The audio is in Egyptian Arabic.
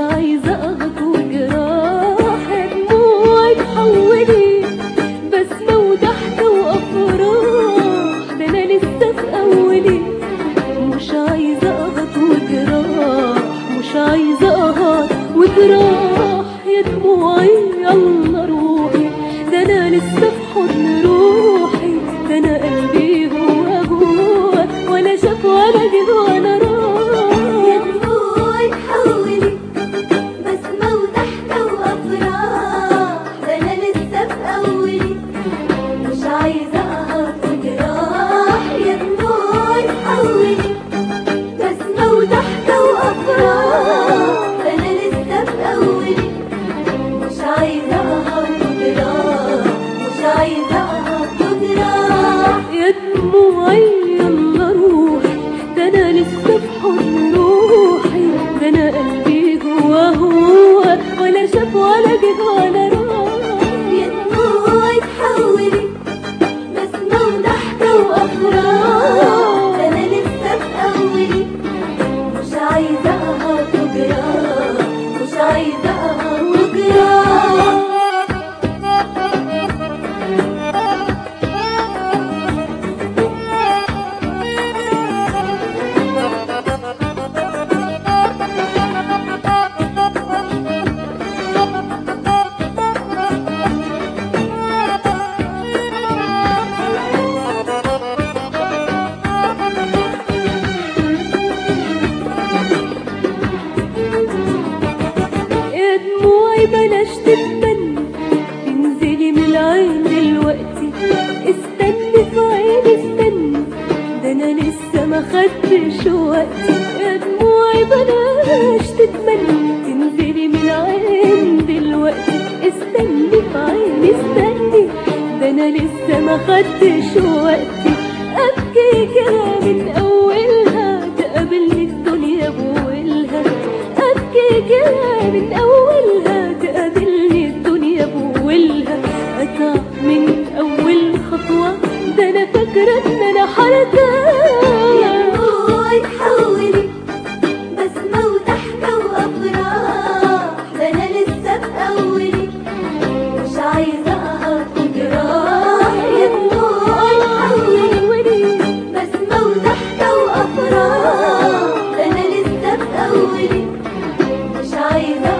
عايزة أغط وجراح دموعي تحولي بسمة وضحك وأفراح ده أنا لسه في أولي مش عايزة أغط وجراح مش عايزة أغط وجراح يا دموعي يلا روحي ده أنا لسه في حضن روحي ده أنا قلبي جوا جوا ولا شاف ولا جه ولا راح يا دموعي تحولي بسمة وضحكة وأفراح ده أنا لسه في أولي مش عايزة أهرب وجراح يا دموعي تحولي بسمة وضحكة وأفراح ده أنا لسه في أولي مش عايزة أهرب وجراح مش عايزة أهرب وجراح يا دموعي يلا روحي ده انا لسه في حضن روحي ده انا قلبي جوا هو ولا شاف ولا جه ولا راح يا دموعي تحولي بسمة وضحكة وأفراح ده أنا لسه في أولي مش عايزة أهرب وجراح مش عايزة أهرب وجراح يا دموعي بلاش تتمني تنزلي من العين دلوقتي استني في عيني استني ده انا لسه ما خدتش وقتي يا دموعي بلاش تتمني تنزلي من العين دلوقتي استني في عيني استني ده انا لسه ما خدتش وقتي ابكي كده من اولها تقابلني الدنيا بولها ابكي كده من اولها تقابلني الدنيا بولها اتعب من اول خطوه ده انا فاكره ان انا يا حركه دموعي تحولي بسمة وضحكة وأفراح ده أنا لسه في أولي مش عايزة أهرب وجراح يا دموعي تحولي بسمة وضحكة وأفراح ده أنا لسه في أولي مش عايزة